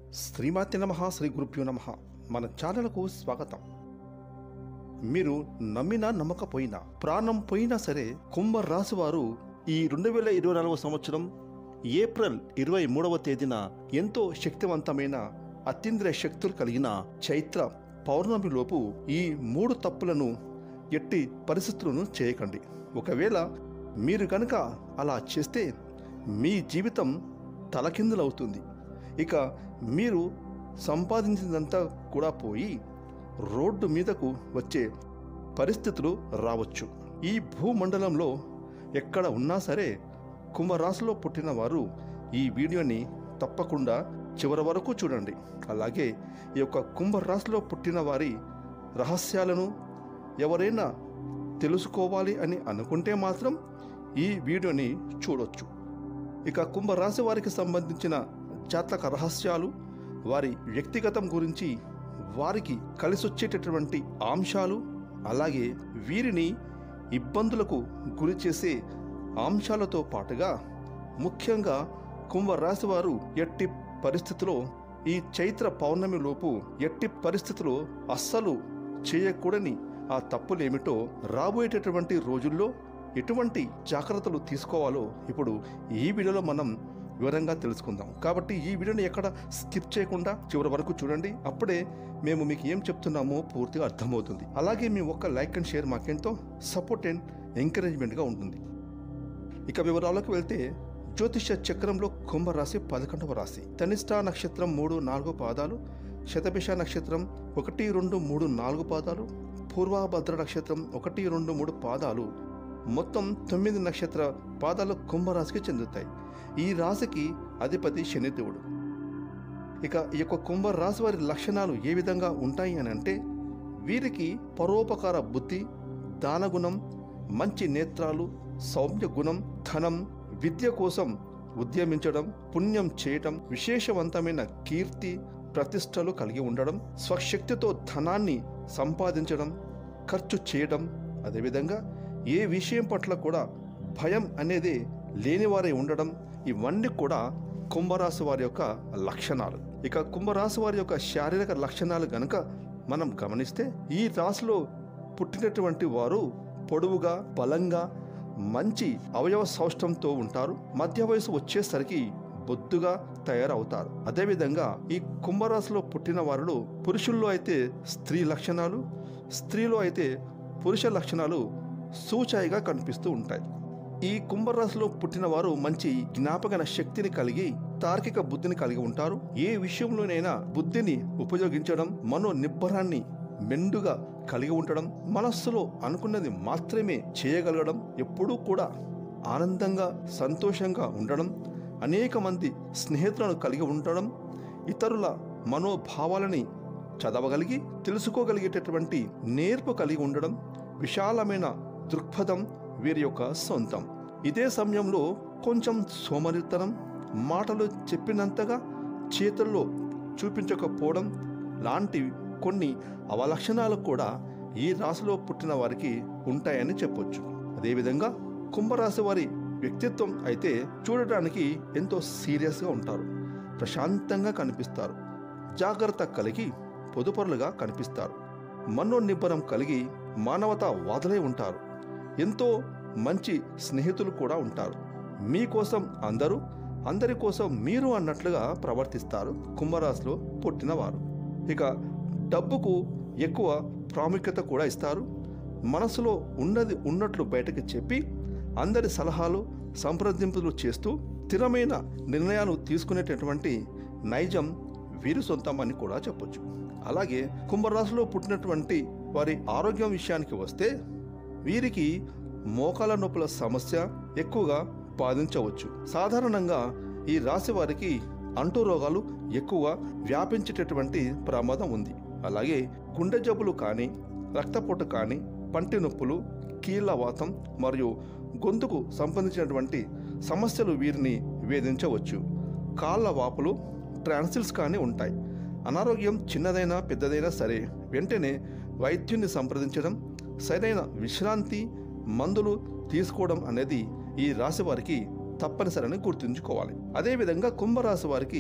శ్రీమాతి నమ శ్రీ గురుభ్యో నమ మన ఛానల్కు స్వాగతం మీరు నమ్మినా నమ్మకపోయినా ప్రాణం పోయినా సరే కుంభ రాశి వారు ఈ రెండు వేల ఇరవై నాలుగవ సంవత్సరం ఏప్రిల్ ఇరవై మూడవ తేదీన ఎంతో శక్తివంతమైన అతీంద్రియ శక్తులు కలిగిన చైత్ర పౌర్ణమిలోపు ఈ మూడు తప్పులను ఎట్టి పరిస్థితులను చేయకండి ఒకవేళ మీరు కనుక అలా చేస్తే మీ జీవితం తలకిందులవుతుంది ఇక మీరు సంపాదించినంతా కూడా పోయి రోడ్డు మీదకు వచ్చే పరిస్థితులు రావచ్చు ఈ భూమండలంలో ఎక్కడ ఉన్నా సరే కుంభరాశిలో పుట్టిన వారు ఈ వీడియోని తప్పకుండా చివరి వరకు చూడండి అలాగే ఈ యొక్క కుంభరాశిలో పుట్టిన వారి రహస్యాలను ఎవరైనా తెలుసుకోవాలి అని అనుకుంటే మాత్రం ఈ వీడియోని చూడొచ్చు ఇక కుంభరాశి వారికి సంబంధించిన జాతక రహస్యాలు వారి వ్యక్తిగతం గురించి వారికి కలిసొచ్చేటటువంటి అంశాలు అలాగే వీరిని ఇబ్బందులకు గురి చేసే అంశాలతో పాటుగా ముఖ్యంగా కుంభరాశి వారు ఎట్టి పరిస్థితిలో ఈ చైత్ర పౌర్ణమి లోపు ఎట్టి పరిస్థితిలో అస్సలు చేయకూడని ఆ తప్పులేమిటో రాబోయేటటువంటి రోజుల్లో ఎటువంటి జాగ్రత్తలు తీసుకోవాలో ఇప్పుడు ఈ వీడియోలో మనం వివరంగా తెలుసుకుందాం కాబట్టి ఈ వీడియోని ఎక్కడ స్కిప్ చేయకుండా చివరి వరకు చూడండి అప్పుడే మేము మీకు ఏం చెప్తున్నామో పూర్తిగా అర్థమవుతుంది అలాగే మీ ఒక్క లైక్ అండ్ షేర్ మాకెంతో సపోర్ట్ అండ్ ఎంకరేజ్మెంట్గా ఉంటుంది ఇక వివరాలకు వెళ్తే జ్యోతిష చక్రంలో కుంభరాశి పదకొండవ రాశి తనిష్ట నక్షత్రం మూడు నాలుగు పాదాలు శతభిష నక్షత్రం ఒకటి రెండు మూడు నాలుగు పాదాలు పూర్వభద్ర నక్షత్రం ఒకటి రెండు మూడు పాదాలు మొత్తం తొమ్మిది నక్షత్ర పాదాలు కుంభరాశికి చెందుతాయి ఈ రాశికి అధిపతి శనిదేవుడు ఇక ఈ యొక్క కుంభరాశి వారి లక్షణాలు ఏ విధంగా ఉంటాయి అని అంటే వీరికి పరోపకార బుద్ధి దానగుణం మంచి నేత్రాలు సౌమ్య గుణం ధనం విద్య కోసం ఉద్యమించడం పుణ్యం చేయటం విశేషవంతమైన కీర్తి ప్రతిష్టలు కలిగి ఉండడం స్వశక్తితో ధనాన్ని సంపాదించడం ఖర్చు చేయడం అదేవిధంగా ఏ విషయం పట్ల కూడా భయం అనేది లేనివారే ఉండడం ఇవన్నీ కూడా కుంభరాశి వారి యొక్క లక్షణాలు ఇక కుంభరాశి వారి యొక్క శారీరక లక్షణాలు గనుక మనం గమనిస్తే ఈ రాశిలో పుట్టినటువంటి వారు పొడవుగా బలంగా మంచి అవయవ సౌష్టంతో ఉంటారు మధ్య వయసు వచ్చేసరికి బొద్దుగా తయారవుతారు అదేవిధంగా ఈ కుంభరాశిలో పుట్టిన వారిలో పురుషుల్లో అయితే స్త్రీ లక్షణాలు స్త్రీలో అయితే పురుష లక్షణాలు సూచాయిగా కనిపిస్తూ ఉంటాయి ఈ కుంభరాశిలో పుట్టిన వారు మంచి జ్ఞాపకన శక్తిని కలిగి తార్కిక బుద్ధిని కలిగి ఉంటారు ఏ విషయంలోనైనా బుద్ధిని ఉపయోగించడం మనో నిబ్బరాన్ని మెండుగా కలిగి ఉండడం మనస్సులో అనుకున్నది మాత్రమే చేయగలగడం ఎప్పుడూ కూడా ఆనందంగా సంతోషంగా ఉండడం అనేక మంది స్నేహితులను కలిగి ఉండడం ఇతరుల మనోభావాలని చదవగలిగి తెలుసుకోగలిగేటటువంటి నేర్పు కలిగి ఉండడం విశాలమైన దృక్పథం వీరి యొక్క సొంతం ఇదే సమయంలో కొంచెం సోమరితనం మాటలు చెప్పినంతగా చేతుల్లో చూపించకపోవడం లాంటి కొన్ని అవలక్షణాలు కూడా ఈ రాశిలో పుట్టిన వారికి ఉంటాయని చెప్పొచ్చు అదేవిధంగా కుంభరాశి వారి వ్యక్తిత్వం అయితే చూడటానికి ఎంతో సీరియస్గా ఉంటారు ప్రశాంతంగా కనిపిస్తారు జాగ్రత్త కలిగి పొదుపరులుగా కనిపిస్తారు మనోనిబ్బరం కలిగి మానవతా వాదులై ఉంటారు ఎంతో మంచి స్నేహితులు కూడా ఉంటారు మీకోసం అందరూ అందరి కోసం మీరు అన్నట్లుగా ప్రవర్తిస్తారు కుంభరాశిలో పుట్టినవారు ఇక డబ్బుకు ఎక్కువ ప్రాముఖ్యత కూడా ఇస్తారు మనసులో ఉన్నది ఉన్నట్లు బయటకు చెప్పి అందరి సలహాలు సంప్రదింపులు చేస్తూ స్థిరమైన నిర్ణయాలు తీసుకునేటటువంటి నైజం వీరి సొంతం అని కూడా చెప్పొచ్చు అలాగే కుంభరాశిలో పుట్టినటువంటి వారి ఆరోగ్యం విషయానికి వస్తే వీరికి మోకాల నొప్పుల సమస్య ఎక్కువగా బాధించవచ్చు సాధారణంగా ఈ రాశి వారికి అంటు రోగాలు ఎక్కువగా వ్యాపించేటటువంటి ప్రమాదం ఉంది అలాగే గుండె జబ్బులు కానీ రక్తపోటు కానీ పంటి నొప్పులు కీళ్ళవాతం మరియు గొంతుకు సంబంధించినటువంటి సమస్యలు వీరిని వేధించవచ్చు కాళ్ళ వాపులు ట్రాన్సిల్స్ కానీ ఉంటాయి అనారోగ్యం చిన్నదైనా పెద్దదైనా సరే వెంటనే వైద్యుని సంప్రదించడం సరైన విశ్రాంతి మందులు తీసుకోవడం అనేది ఈ రాశి వారికి తప్పనిసరిని గుర్తుంచుకోవాలి అదేవిధంగా కుంభరాశి వారికి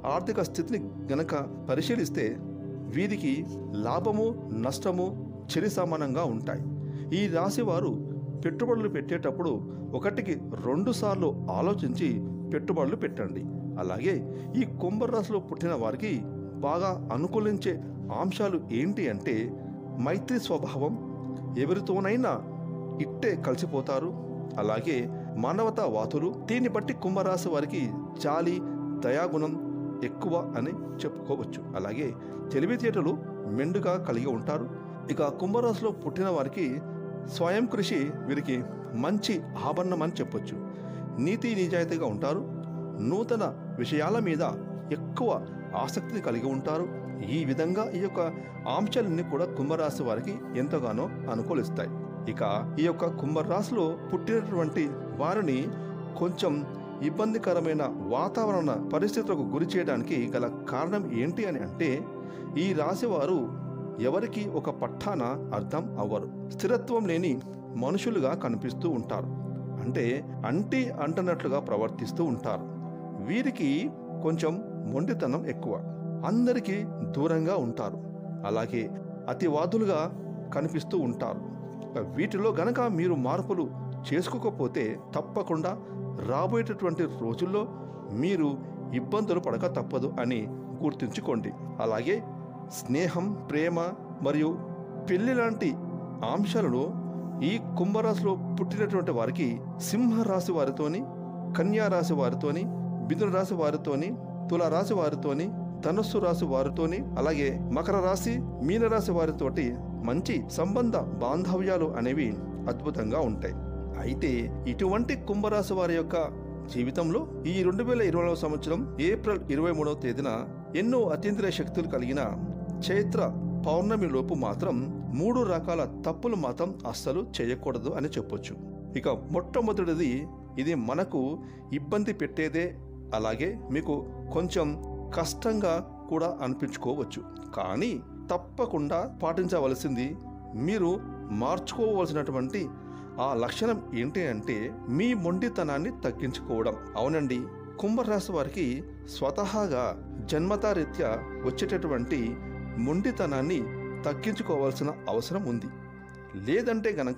ఆర్థిక స్థితిని గనక పరిశీలిస్తే వీరికి లాభము నష్టము చెరి సమానంగా ఉంటాయి ఈ రాశి వారు పెట్టుబడులు పెట్టేటప్పుడు ఒకటికి రెండు సార్లు ఆలోచించి పెట్టుబడులు పెట్టండి అలాగే ఈ కుంభరాశిలో పుట్టిన వారికి బాగా అనుకూలించే అంశాలు ఏంటి అంటే మైత్రి స్వభావం ఎవరితోనైనా ఇట్టే కలిసిపోతారు అలాగే మానవతా వాతులు దీన్ని బట్టి కుంభరాశి వారికి జాలి దయాగుణం ఎక్కువ అని చెప్పుకోవచ్చు అలాగే తెలివితేటలు మెండుగా కలిగి ఉంటారు ఇక కుంభరాశిలో పుట్టిన వారికి స్వయం కృషి వీరికి మంచి ఆభరణం అని చెప్పొచ్చు నీతి నిజాయితీగా ఉంటారు నూతన విషయాల మీద ఎక్కువ ఆసక్తిని కలిగి ఉంటారు ఈ విధంగా ఈ యొక్క అంశాలన్నీ కూడా కుంభరాశి వారికి ఎంతగానో అనుకూలిస్తాయి ఇక ఈ యొక్క కుంభరాశిలో పుట్టినటువంటి వారిని కొంచెం ఇబ్బందికరమైన వాతావరణ పరిస్థితులకు గురి చేయడానికి గల కారణం ఏంటి అని అంటే ఈ రాశి వారు ఎవరికి ఒక పట్టాన అర్థం అవ్వరు స్థిరత్వం లేని మనుషులుగా కనిపిస్తూ ఉంటారు అంటే అంటి అంటనట్లుగా ప్రవర్తిస్తూ ఉంటారు వీరికి కొంచెం మొండితనం ఎక్కువ అందరికీ దూరంగా ఉంటారు అలాగే అతివాదులుగా కనిపిస్తూ ఉంటారు వీటిలో గనక మీరు మార్పులు చేసుకోకపోతే తప్పకుండా రాబోయేటటువంటి రోజుల్లో మీరు ఇబ్బందులు పడక తప్పదు అని గుర్తుంచుకోండి అలాగే స్నేహం ప్రేమ మరియు పెళ్లి లాంటి అంశాలను ఈ కుంభరాశిలో పుట్టినటువంటి వారికి సింహరాశి వారితోని కన్యా రాశి వారితోని మిథున రాశి వారితోని తుల రాశి వారితోని ధనుస్సు రాశి వారితోని అలాగే మకర రాశి మీనరాశి వారితోటి మంచి సంబంధ బాంధవ్యాలు అనేవి అద్భుతంగా ఉంటాయి అయితే ఇటువంటి కుంభరాశి వారి యొక్క జీవితంలో ఈ రెండు వేల ఇరవై సంవత్సరం ఏప్రిల్ ఇరవై మూడవ తేదీన ఎన్నో అతీంద్రియ శక్తులు కలిగిన చైత్ర పౌర్ణమి లోపు మాత్రం మూడు రకాల తప్పులు మాత్రం అస్సలు చేయకూడదు అని చెప్పొచ్చు ఇక మొట్టమొదటిది ఇది మనకు ఇబ్బంది పెట్టేదే అలాగే మీకు కొంచెం కష్టంగా కూడా అనిపించుకోవచ్చు కానీ తప్పకుండా పాటించవలసింది మీరు మార్చుకోవలసినటువంటి ఆ లక్షణం ఏంటి అంటే మీ మొండితనాన్ని తగ్గించుకోవడం అవునండి కుంభరాశి వారికి స్వతహాగా జన్మతారీత్యా వచ్చేటటువంటి మొండితనాన్ని తగ్గించుకోవాల్సిన అవసరం ఉంది లేదంటే గనక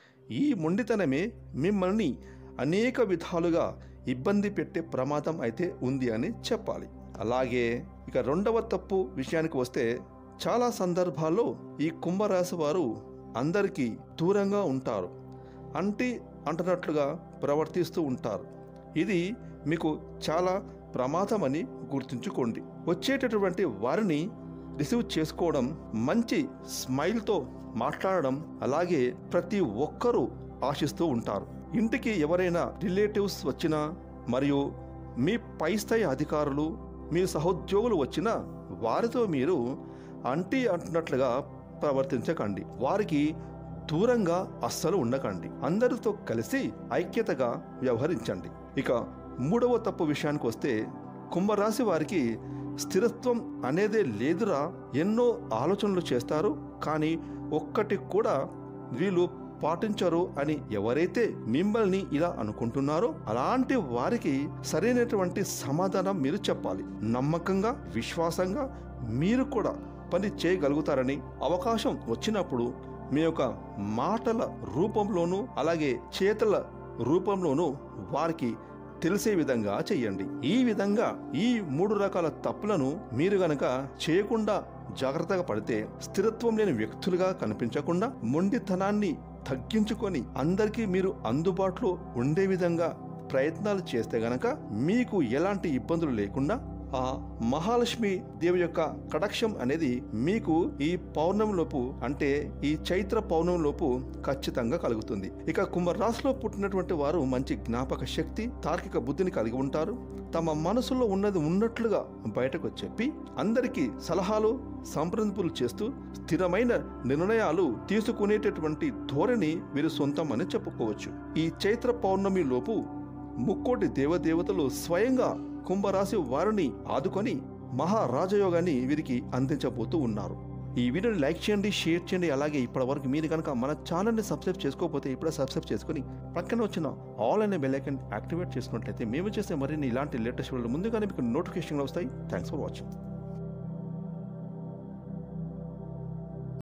ఈ మొండితనమే మిమ్మల్ని అనేక విధాలుగా ఇబ్బంది పెట్టే ప్రమాదం అయితే ఉంది అని చెప్పాలి అలాగే ఇక రెండవ తప్పు విషయానికి వస్తే చాలా సందర్భాల్లో ఈ కుంభరాశి వారు అందరికీ దూరంగా ఉంటారు అంటి అంటున్నట్లుగా ప్రవర్తిస్తూ ఉంటారు ఇది మీకు చాలా ప్రమాదమని గుర్తుంచుకోండి వచ్చేటటువంటి వారిని రిసీవ్ చేసుకోవడం మంచి స్మైల్తో మాట్లాడడం అలాగే ప్రతి ఒక్కరూ ఆశిస్తూ ఉంటారు ఇంటికి ఎవరైనా రిలేటివ్స్ వచ్చినా మరియు మీ పై స్థాయి అధికారులు మీ సహోద్యోగులు వచ్చినా వారితో మీరు అంటి అంటున్నట్లుగా ప్రవర్తించకండి వారికి దూరంగా అస్సలు ఉండకండి అందరితో కలిసి ఐక్యతగా వ్యవహరించండి ఇక మూడవ తప్పు విషయానికి వస్తే కుంభరాశి వారికి స్థిరత్వం అనేదే లేదురా ఎన్నో ఆలోచనలు చేస్తారు కానీ ఒక్కటి కూడా వీళ్ళు పాటించరు అని ఎవరైతే మిమ్మల్ని ఇలా అనుకుంటున్నారో అలాంటి వారికి సరైనటువంటి సమాధానం మీరు చెప్పాలి నమ్మకంగా విశ్వాసంగా మీరు కూడా పని చేయగలుగుతారని అవకాశం వచ్చినప్పుడు మీ యొక్క మాటల రూపంలోనూ అలాగే చేతల రూపంలోనూ వారికి తెలిసే విధంగా చెయ్యండి ఈ విధంగా ఈ మూడు రకాల తప్పులను మీరు గనక చేయకుండా జాగ్రత్తగా పడితే స్థిరత్వం లేని వ్యక్తులుగా కనిపించకుండా మొండితనాన్ని తగ్గించుకొని అందరికీ మీరు అందుబాటులో ఉండే విధంగా ప్రయత్నాలు చేస్తే గనక మీకు ఎలాంటి ఇబ్బందులు లేకుండా ఆ మహాలక్ష్మి దేవి యొక్క కటాక్షం అనేది మీకు ఈ పౌర్ణమిలోపు అంటే ఈ చైత్ర పౌర్ణమిలోపు ఖచ్చితంగా కలుగుతుంది ఇక కుంభరాశిలో పుట్టినటువంటి వారు మంచి జ్ఞాపక శక్తి తార్కిక బుద్ధిని కలిగి ఉంటారు తమ మనసులో ఉన్నది ఉన్నట్లుగా బయటకు చెప్పి అందరికీ సలహాలు సంప్రదింపులు చేస్తూ స్థిరమైన నిర్ణయాలు తీసుకునేటటువంటి ధోరణి వీరు సొంతం అని చెప్పుకోవచ్చు ఈ చైత్ర పౌర్ణమి లోపు ముక్కోటి దేవదేవతలు స్వయంగా కుంభరాశి వారిని ఆదుకొని మహారాజయోగాన్ని వీరికి అందించబోతూ ఉన్నారు ఈ వీడియోని లైక్ చేయండి షేర్ చేయండి అలాగే ఇప్పటివరకు మీరు కనుక మన ఛానల్ని సబ్స్క్రైబ్ చేసుకోకపోతే ఇప్పుడే సబ్స్క్రైబ్ చేసుకొని పక్కన వచ్చిన ఆల్ అనే బెల్ ఐకన్ యాక్టివేట్ చేసుకున్నట్లయితే మేము చేసే మరిన్ని ఇలాంటి లేటెస్ట్ వీడియోలు ముందుగానే మీకు నోటిఫికేషన్లు వస్తాయి థ్యాంక్స్ ఫర్ వాచింగ్